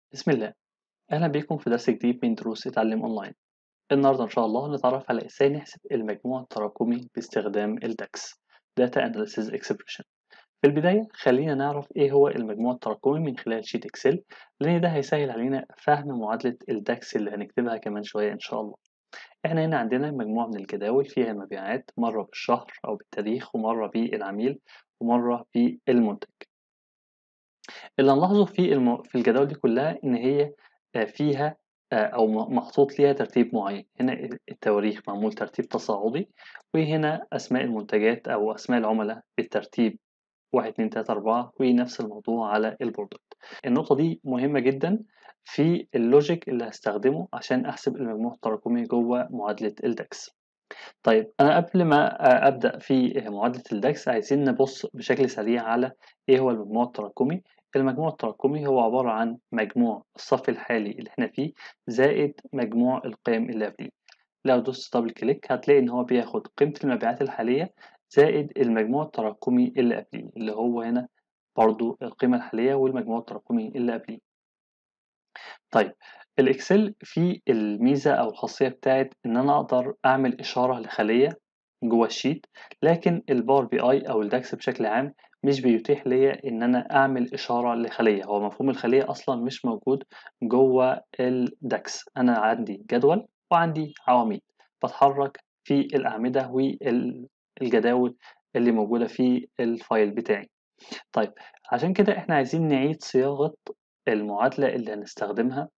بسم الله أهلا بيكم في درس جديد من دروس اتعلم أونلاين النهاردة إن شاء الله هنتعرف على إزاي نحسب المجموع التراكمي باستخدام الداكس Data Analysis Expression في البداية خلينا نعرف إيه هو المجموع التراكمي من خلال شيت إكسل لأن ده هيسهل علينا فهم معادلة الداكس اللي هنكتبها كمان شوية إن شاء الله إحنا هنا عندنا مجموعة من الجداول فيها المبيعات مرة بالشهر أو بالتاريخ ومرة بالعميل ومرة بالمنتج اللي هنلاحظه في الم... في الجداول دي كلها إن هي فيها أو محطوط ليها ترتيب معين هنا التواريخ معمول ترتيب تصاعدي وهنا أسماء المنتجات أو أسماء العملاء بالترتيب واحد اتنين تلاتة أربعة ونفس الموضوع على البوردات النقطة دي مهمة جدا في اللوجيك اللي هستخدمه عشان أحسب المجموع التراكمي جوه معادلة الداكس طيب أنا قبل ما أبدأ في معادلة الداكس عايزين نبص بشكل سريع على إيه هو المجموع التراكمي المجموع التراكمي هو عبارة عن مجموع الصف الحالي اللي احنا فيه زائد مجموع القيم اللي قبليه لو دوست دبل كليك هتلاقي ان هو بياخد قيمة المبيعات الحالية زائد المجموع التراكمي اللي قبليه اللي هو هنا برضو القيمة الحالية والمجموع التراكمي اللي قبليه طيب الاكسل فيه الميزة او الخاصية بتاعت ان انا اقدر اعمل اشارة لخلية جوه الشيت لكن الباور بي اي او الداكس بشكل عام مش بيتيح ليا ان انا اعمل اشاره لخليه هو مفهوم الخليه اصلا مش موجود جوه الداكس انا عندي جدول وعندي عواميد بتحرك في الاعمده والجداول اللي موجوده في الفايل بتاعي طيب عشان كده احنا عايزين نعيد صياغه المعادله اللي هنستخدمها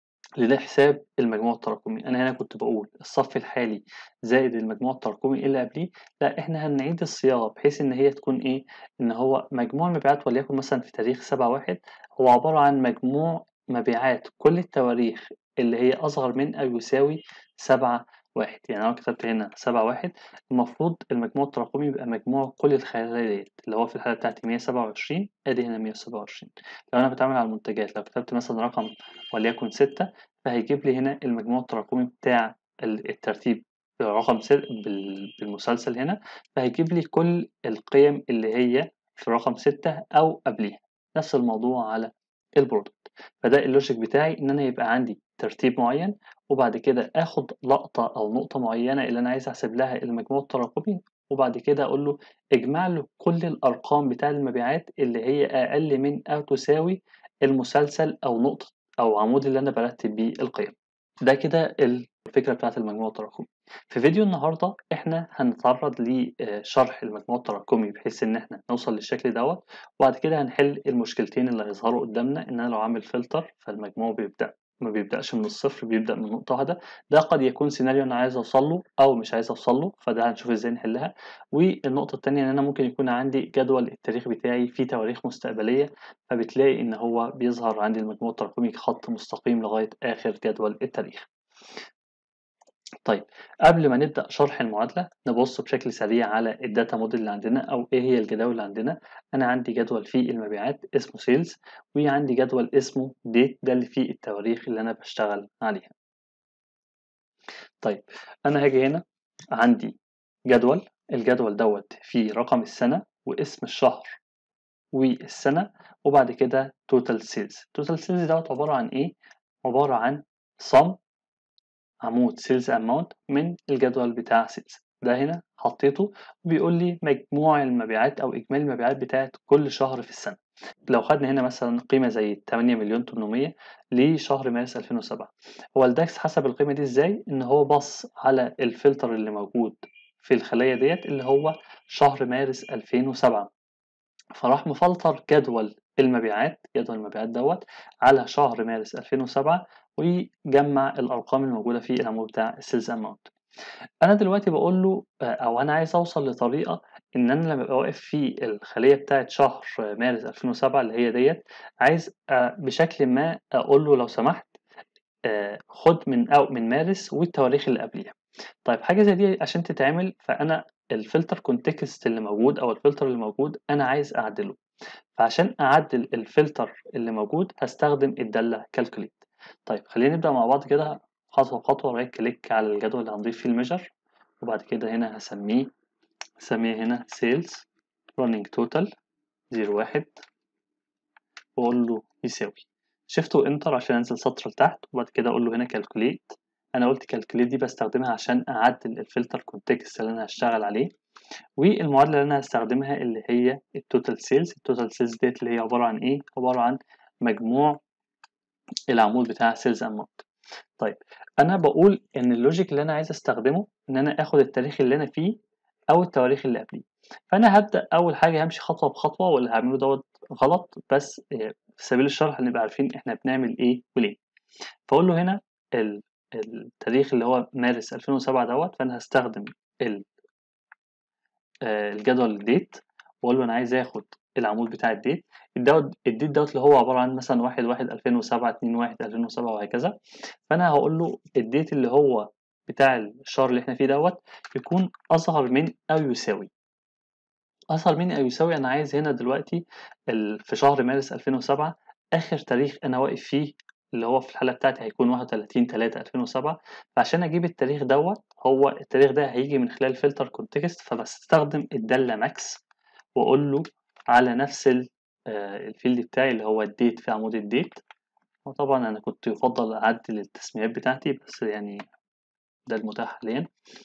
لحساب المجموع التراكمي انا هنا كنت بقول الصف الحالي زائد المجموع التراكمي اللي قبليه لا احنا هنعيد الصياغه بحيث ان هي تكون ايه ان هو مجموع المبيعات وليكن مثلا في تاريخ سبعة واحد هو عباره عن مجموع مبيعات كل التواريخ اللي هي اصغر من او يساوي سبعة واحد يعني أنا كتبت هنا سبعة واحد المفروض المجموع التراكمي يبقى مجموع كل الخلايا اللي هو في الحالة بتاعتي مية سبعة وعشرين أدي هنا مية سبعة وعشرين لو أنا بتعامل على المنتجات لو كتبت مثلا رقم وليكن ستة فهيجيب لي هنا المجموع التراكمي بتاع الترتيب رقم بالمسلسل هنا فهيجيب لي كل القيم اللي هي في رقم ستة أو قبليها نفس الموضوع على البرودكت فده اللوجيك بتاعي إن أنا يبقى عندي ترتيب معين وبعد كده آخد لقطة أو نقطة معينة اللي أنا عايز أحسب لها المجموع التراكمي وبعد كده أقول له اجمع له كل الأرقام بتاع المبيعات اللي هي أقل من أو تساوي المسلسل أو نقطة أو عمود اللي أنا برتب بيه القيم ده كده الفكرة بتاعت المجموع التراكمي في فيديو النهاردة إحنا هنتعرض لشرح المجموع التراكمي بحيث إن إحنا نوصل للشكل دوت وبعد كده هنحل المشكلتين اللي هيظهروا قدامنا إن أنا لو عامل فلتر فالمجموع بيبدأ ما بيبدأش من الصفر بيبدأ من نقطة واحدة ده قد يكون سيناريو أنا عايز أوصل له أو مش عايز أوصل له فده هنشوف إزاي نحلها والنقطة التانية إن أنا ممكن يكون عندي جدول التاريخ بتاعي فيه تواريخ مستقبلية فبتلاقي إن هو بيظهر عندي المجموع التراكمي خط مستقيم لغاية آخر جدول التاريخ طيب قبل ما نبدأ شرح المعادلة نبص بشكل سريع على الداتا موديل اللي عندنا أو إيه هي الجداول اللي عندنا أنا عندي جدول فيه المبيعات اسمه سيلز وعندي جدول اسمه ديت ده اللي فيه التواريخ اللي أنا بشتغل عليها طيب أنا هاجي هنا عندي جدول الجدول دوت فيه رقم السنة واسم الشهر والسنة وبعد كده توتال سيلز توتال سيلز دوت عبارة عن إيه؟ عبارة عن sum عمود سيلز اماونت من الجدول بتاع سيلز ده هنا حطيته بيقول لي مجموع المبيعات او اجمالي المبيعات بتاعت كل شهر في السنه لو خدنا هنا مثلا قيمه زي 8 مليون 800 لشهر مارس 2007 هو الداكس حسب القيمه دي ازاي ان هو بص على الفلتر اللي موجود في الخليه ديت اللي هو شهر مارس 2007 فراح مفلتر جدول المبيعات جدول المبيعات دوت على شهر مارس 2007 ويجمع الارقام الموجوده في العمود بتاع السيلز اماونت انا دلوقتي بقول له او انا عايز اوصل لطريقه ان انا لما ابقى واقف في الخليه بتاعه شهر مارس 2007 اللي هي ديت عايز بشكل ما اقول له لو سمحت خد من او من مارس والتواريخ اللي قبليها طيب حاجه زي دي عشان تتعمل فانا الفلتر كونتكست اللي موجود او الفلتر اللي موجود انا عايز اعدله فعشان اعدل الفلتر اللي موجود هستخدم الداله كالكوليت طيب خلينا نبدأ مع بعض كده خطوة بخطوة رايت كليك على الجدول اللي هنضيف فيه الميجر وبعد كده هنا هسميه هسميه هنا sales running total زيرو واحد وأقول له يساوي شيفت وانتر عشان انزل سطر لتحت وبعد كده اقول له هنا كالكوليت انا قلت كالكوليت دي بستخدمها عشان اعدل الفلتر كونتكست اللي انا هشتغل عليه والمعادله اللي انا هستخدمها اللي هي التوتال سيلز التوتال سيلز ديت اللي هي عباره عن ايه عباره عن مجموع العمود بتاع سيلز اماونت طيب انا بقول ان اللوجيك اللي انا عايز استخدمه ان انا اخد التاريخ اللي انا فيه او التواريخ اللي قبليه فانا هبدا اول حاجه همشي خطوه بخطوه واللي هعمله دوت غلط بس في سبيل الشرح نبقى عارفين احنا بنعمل ايه وليه فاقول له هنا التاريخ اللي هو مارس 2007 دوت فانا هستخدم الجدول الديت واقول له انا عايز اخد العمود بتاع الديت الدوت الديت دوت اللي هو عباره عن مثلا 1 1 2007 2 1 2007 وهكذا فانا هقول له الديت اللي هو بتاع الشهر اللي احنا فيه دوت يكون اصغر من او يساوي اصغر من او يساوي انا عايز هنا دلوقتي في شهر مارس 2007 اخر تاريخ انا واقف فيه اللي هو في الحاله بتاعتي هيكون 31 3 2007 فعشان اجيب التاريخ دوت هو التاريخ ده هيجي من خلال فلتر كونتكست فبستخدم الداله ماكس واقول له على نفس الفيلد بتاعي اللي هو الديت في عمود الديت وطبعا انا كنت يفضل اعدل التسميات بتاعتي بس يعني ده المتاح حاليا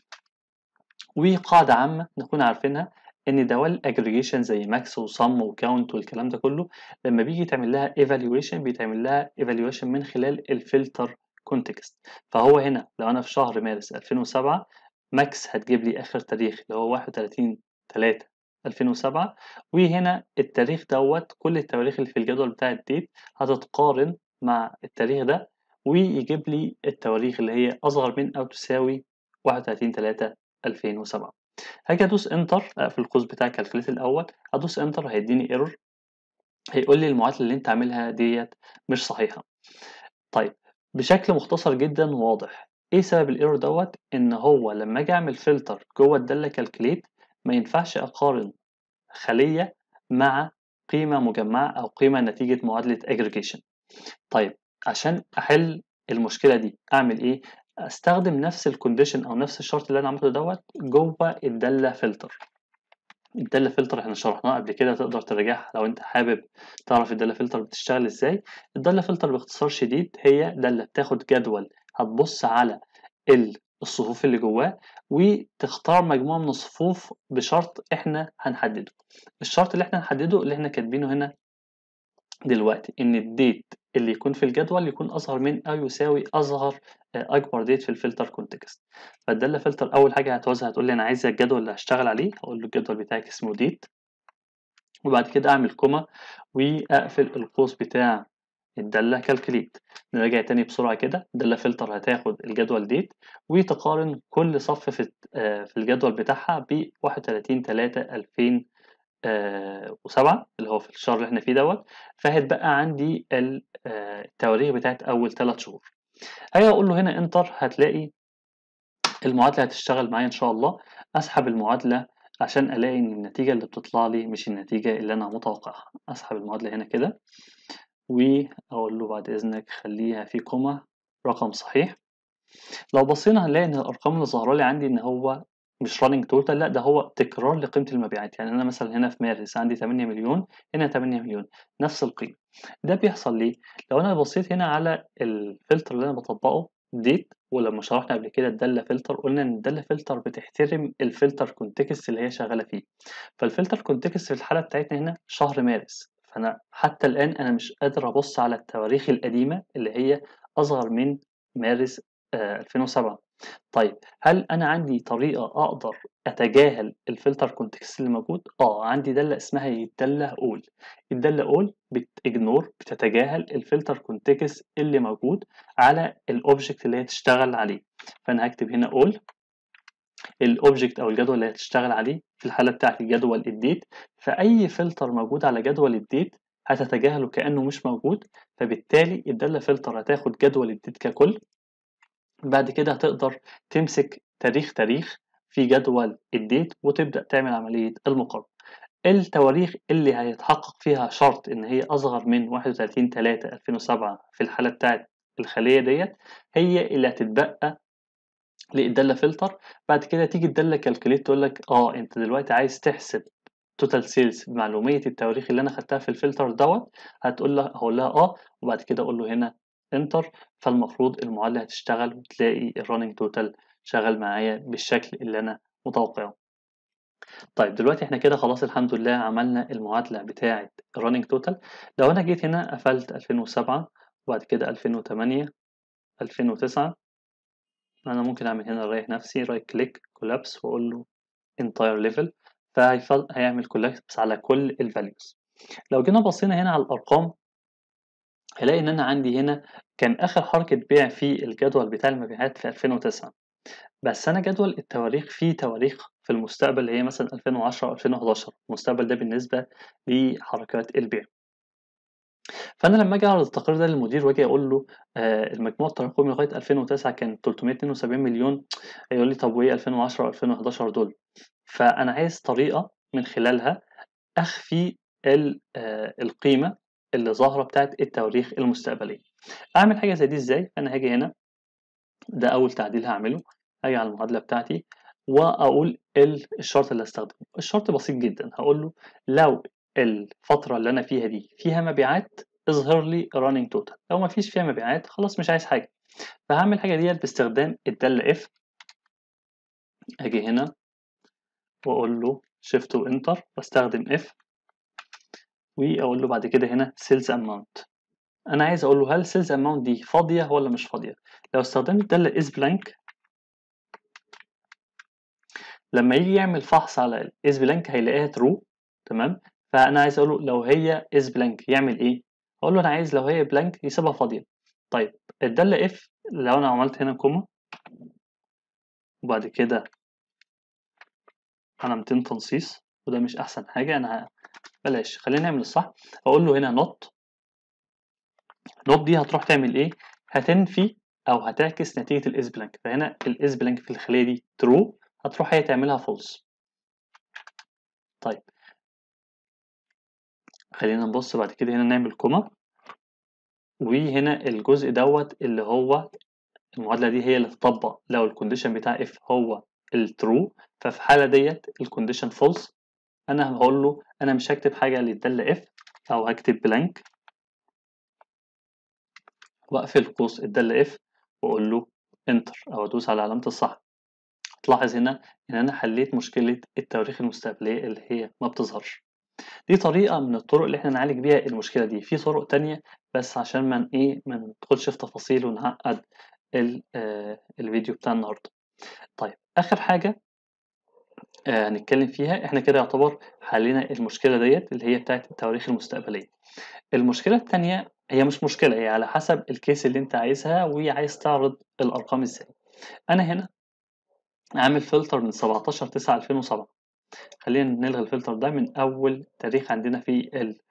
وقاعدة عامة نكون عارفينها ان دوال اجريجيشن زي ماكس وصم وكاونت والكلام ده كله لما بيجي تعمل لها ايفالويشن بيتعمل لها ايفالويشن من خلال الفلتر كونتكست فهو هنا لو انا في شهر مارس 2007 ماكس هتجيب لي اخر تاريخ اللي هو 31 3 2007 وهنا التاريخ دوت كل التواريخ اللي في الجدول بتاع الديت هتتقارن مع التاريخ ده ويجيب لي التواريخ اللي هي اصغر من او تساوي 31 3 2007 هاجي ادوس انتر اقفل القوس بتاع الكالكوليت الاول ادوس انتر هيديني ايرور هيقول لي المعادله اللي انت عاملها ديت مش صحيحه طيب بشكل مختصر جدا وواضح ايه سبب الايرور دوت ان هو لما اجي اعمل فلتر جوه الداله كالكوليت ما ينفعش اقارن خليه مع قيمه مجمعه او قيمه نتيجه معادله اجريجيشن طيب عشان احل المشكله دي اعمل ايه استخدم نفس الكونديشن او نفس الشرط اللي انا عملته دوت جوه الداله فلتر الداله فلتر احنا شرحناها قبل كده تقدر تراجعها لو انت حابب تعرف الداله فلتر بتشتغل ازاي الداله فلتر باختصار شديد هي داله بتاخد جدول هتبص على الصفوف اللي جواه وتختار مجموعه من الصفوف بشرط احنا هنحدده الشرط اللي احنا هنحدده اللي احنا كاتبينه هنا دلوقتي ان الديت اللي يكون في الجدول يكون اصغر من او يساوي اصغر اكبر ديت في الفلتر كونتكست فالداله فلتر اول حاجه هتعوزها هتقول لي انا عايز الجدول اللي هشتغل عليه هقول له الجدول بتاعك اسمه ديت وبعد كده اعمل كوما واقفل القوس بتاع الداله كالكليت نراجع تاني بسرعه كده الداله فلتر هتاخد الجدول ديت وتقارن كل صف في في الجدول بتاعها ب 31 3 2000 وسبعة اللي هو في الشهر اللي احنا فيه دوت فهتبقى عندي التواريخ بتاعت أول ثلاث شهور أجي أقول له هنا انتر هتلاقي المعادلة هتشتغل معايا إن شاء الله أسحب المعادلة عشان ألاقي إن النتيجة اللي بتطلع لي مش النتيجة اللي أنا متوقعها أسحب المعادلة هنا كده وأقول له بعد إذنك خليها في كوما رقم صحيح لو بصينا هنلاقي إن الأرقام اللي ظاهرة لي عندي إن هو مش راننج توتال لا ده هو تكرار لقيمة المبيعات يعني أنا مثلا هنا في مارس عندي 8 مليون هنا 8 مليون نفس القيمة ده بيحصل ليه؟ لو أنا بصيت هنا على الفلتر اللي أنا بطبقه ديت ولما شرحنا قبل كده الدالة فلتر قلنا إن الدالة فلتر بتحترم الفلتر كونتكست اللي هي شغالة فيه فالفلتر كونتكست في الحالة بتاعتنا هنا شهر مارس فأنا حتى الآن أنا مش قادر أبص على التواريخ القديمة اللي هي أصغر من مارس آه 2007 طيب هل انا عندي طريقه اقدر اتجاهل الفلتر كونتكست اللي موجود اه عندي داله اسمها الداله اول الداله اول بتجنور بتتجاهل الفلتر كونتكست اللي موجود على الاوبجكت اللي هي تشتغل عليه فانا هكتب هنا اول الاوبجكت او الجدول اللي هتشتغل عليه في الحاله بتاعت الجدول الديت فاي فلتر موجود على جدول الديت هتتجاهله كانه مش موجود فبالتالي الداله فلتر هتاخد جدول الديت ككل بعد كده هتقدر تمسك تاريخ تاريخ في جدول الديت وتبدأ تعمل عملية المقارنة التواريخ اللي هيتحقق فيها شرط ان هي اصغر من 31 3 2007 في الحالة بتاعت الخلية ديت هي اللي هتتبقى للدالة فلتر بعد كده تيجي الدالة كالكوليت تقول لك اه انت دلوقتي عايز تحسب توتال سيلز بمعلوميه التواريخ اللي انا خدتها في الفلتر دوت هتقول لها هقول لها اه وبعد كده اقول له هنا انتر فالمفروض المعادله هتشتغل وتلاقي الرننج توتال شغال معايا بالشكل اللي انا متوقعه طيب دلوقتي احنا كده خلاص الحمد لله عملنا المعادله بتاعه الرننج توتال لو انا جيت هنا قفلت 2007 وبعد كده 2008 2009 انا ممكن اعمل هنا رايح نفسي رايت كليك كولابس واقول له entire level فهيعمل كولابس على كل الفاليوز لو جينا بصينا هنا على الارقام هلاقي ان انا عندي هنا كان اخر حركه بيع في الجدول بتاع المبيعات في 2009 بس انا جدول التواريخ فيه تواريخ في المستقبل اللي هي مثلا 2010 او 2011 المستقبل ده بالنسبه لحركات البيع فانا لما اجي اعرض التقرير ده للمدير واجي اقول له آه المجموع التراكمي لغايه 2009 كان 372 مليون يقول لي طب وايه 2010 و2011 دول فانا عايز طريقه من خلالها اخفي آه القيمه اللي ظاهره بتاعت التواريخ المستقبليه اعمل حاجه زي دي ازاي انا هاجي هنا ده اول تعديل هعمله هاجي على المعادله بتاعتي واقول الشرط اللي هستخدمه الشرط بسيط جدا هقول له لو الفتره اللي انا فيها دي فيها مبيعات اظهر لي running total لو ما فيش فيها مبيعات خلاص مش عايز حاجه فهعمل الحاجه ديت باستخدام الداله if اجي هنا واقول له shift وانتر واستخدم if واقول له بعد كده هنا sales amount انا عايز اقول له هل sales amount دي فاضيه ولا مش فاضيه لو استخدمت الداله is blank لما يجي يعمل فحص على is blank هيلاقيها true تمام فانا عايز اقول له لو هي is blank يعمل ايه اقول له انا عايز لو هي blank يسيبها فاضيه طيب الداله if لو انا عملت هنا كوما وبعد كده انا 200 تنصيص وده مش احسن حاجه انا بلاش خلينا نعمل الصح اقول له هنا not not دي هتروح تعمل ايه هتنفي او هتعكس نتيجه الاس بلانك فهنا الاس بلانك في الخليه دي true هتروح هي تعملها false طيب خلينا نبص بعد كده هنا نعمل كوما وهنا الجزء دوت اللي هو المعادله دي هي اللي تطبق لو الكونديشن بتاع اف هو الترو ففي الحاله ديت الكونديشن فولس انا هقول له انا مش هكتب حاجه للداله اف او هكتب بلانك واقفل قوس الداله اف واقول له انتر او ادوس على علامه الصح تلاحظ هنا ان انا حليت مشكله التواريخ المستقبليه اللي هي ما بتظهرش دي طريقه من الطرق اللي احنا نعالج بيها المشكله دي في طرق تانية بس عشان ما ايه ما ندخلش في تفاصيل ونعقد آه الفيديو بتاع النهارده طيب اخر حاجه آه هنتكلم فيها احنا كده يعتبر حلينا المشكله ديت اللي هي بتاعت التواريخ المستقبليه المشكله الثانيه هي مش مشكله هي على حسب الكيس اللي انت عايزها وعايز تعرض الارقام ازاي انا هنا عامل فلتر من 17 9 2007 خلينا نلغي الفلتر ده من اول تاريخ عندنا في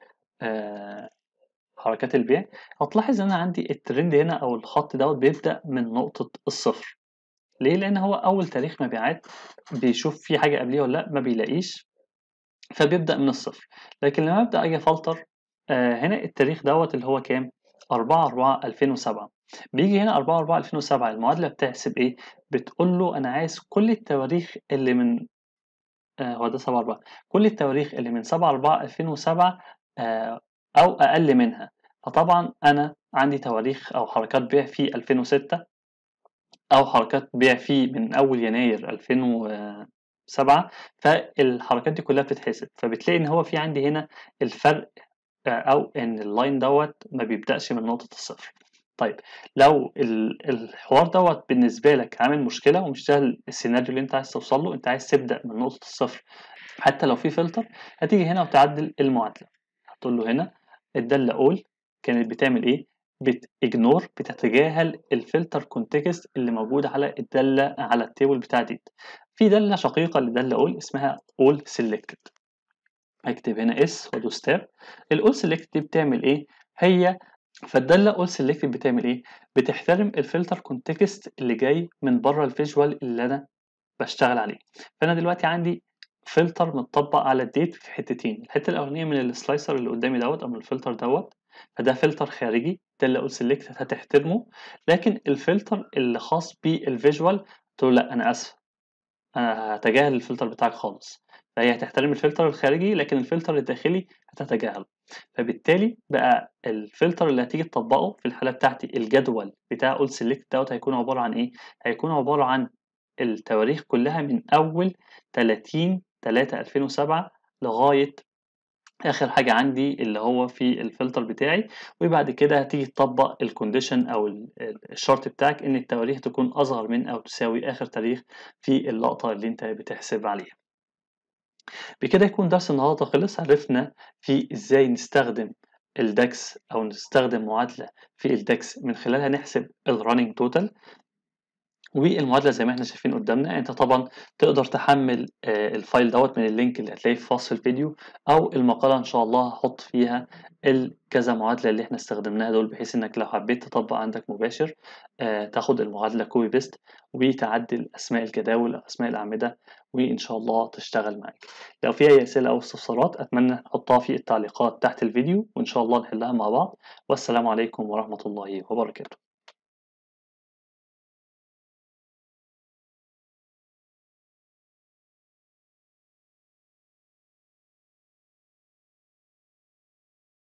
آه حركات البيع هتلاحظ ان انا عندي الترند هنا او الخط دوت بيبدا من نقطه الصفر ليه لان هو اول تاريخ مبيعات بيشوف في حاجه قبليه ولا لا ما بيلاقيش فبيبدا من الصفر لكن لما ابدا اجي فلتر آه هنا التاريخ دوت اللي هو كام 4 4 2007 بيجي هنا 4 4 2007 المعادله بتحسب ايه بتقول له انا عايز كل التواريخ اللي من آه هو ده 7 4 كل التواريخ اللي من 7 4 2007 آه او اقل منها فطبعا انا عندي تواريخ او حركات بيع في 2006 او حركات بيع في من اول يناير 2007 فالحركات دي كلها بتتحسب فبتلاقي ان هو في عندي هنا الفرق او ان اللاين دوت ما بيبداش من نقطه الصفر طيب لو الحوار دوت بالنسبه لك عامل مشكله ومش ده السيناريو اللي انت عايز توصل له انت عايز تبدا من نقطه الصفر حتى لو في فلتر هتيجي هنا وتعدل المعادله هتقول له هنا الداله اول كانت بتعمل ايه بتجنور بتتجاهل الفلتر كونتكست اللي موجود على الداله على التيبل بتاع دي في داله شقيقه لداله اول اسمها all selected هكتب هنا اس وادوس تاب الاول سيلكت دي بتعمل ايه هي فالداله اول سيلكت بتعمل ايه بتحترم الفلتر كونتكست اللي جاي من بره الفيجوال اللي انا بشتغل عليه فانا دلوقتي عندي فلتر متطبق على الديت في حتتين الحته الاولانيه من السلايسر اللي قدامي دوت او من الفلتر دوت فده فلتر خارجي ده اللي اقول سيلكت هتحترمه لكن الفلتر اللي خاص بالفيجوال تقول لا انا اسف انا هتجاهل الفلتر بتاعك خالص فهي هتحترم الفلتر الخارجي لكن الفلتر الداخلي هتتجاهله فبالتالي بقى الفلتر اللي هتيجي تطبقه في الحالة بتاعتي الجدول بتاع all select دوت هيكون عبارة عن إيه؟ هيكون عبارة عن التواريخ كلها من أول 30 3 2007 لغاية آخر حاجة عندي اللي هو في الفلتر بتاعي وبعد كده هتيجي تطبق الكونديشن أو الشرط بتاعك إن التواريخ تكون أصغر من أو تساوي آخر تاريخ في اللقطة اللي أنت بتحسب عليها. بكده يكون درس النهارده خلص عرفنا في ازاي نستخدم الداكس او نستخدم معادله في الداكس من خلالها نحسب الرننج توتال والمعادله زي ما احنا شايفين قدامنا انت طبعا تقدر تحمل الفايل دوت من اللينك اللي هتلاقيه في وصف الفيديو او المقاله ان شاء الله هحط فيها الكذا معادله اللي احنا استخدمناها دول بحيث انك لو حبيت تطبق عندك مباشر تاخد المعادله كوبي بيست وتعدل اسماء الجداول او اسماء الاعمده وان شاء الله تشتغل معاك لو في اي اسئله او استفسارات اتمنى نحطها في التعليقات تحت الفيديو وان شاء الله نحلها مع بعض والسلام عليكم ورحمه الله وبركاته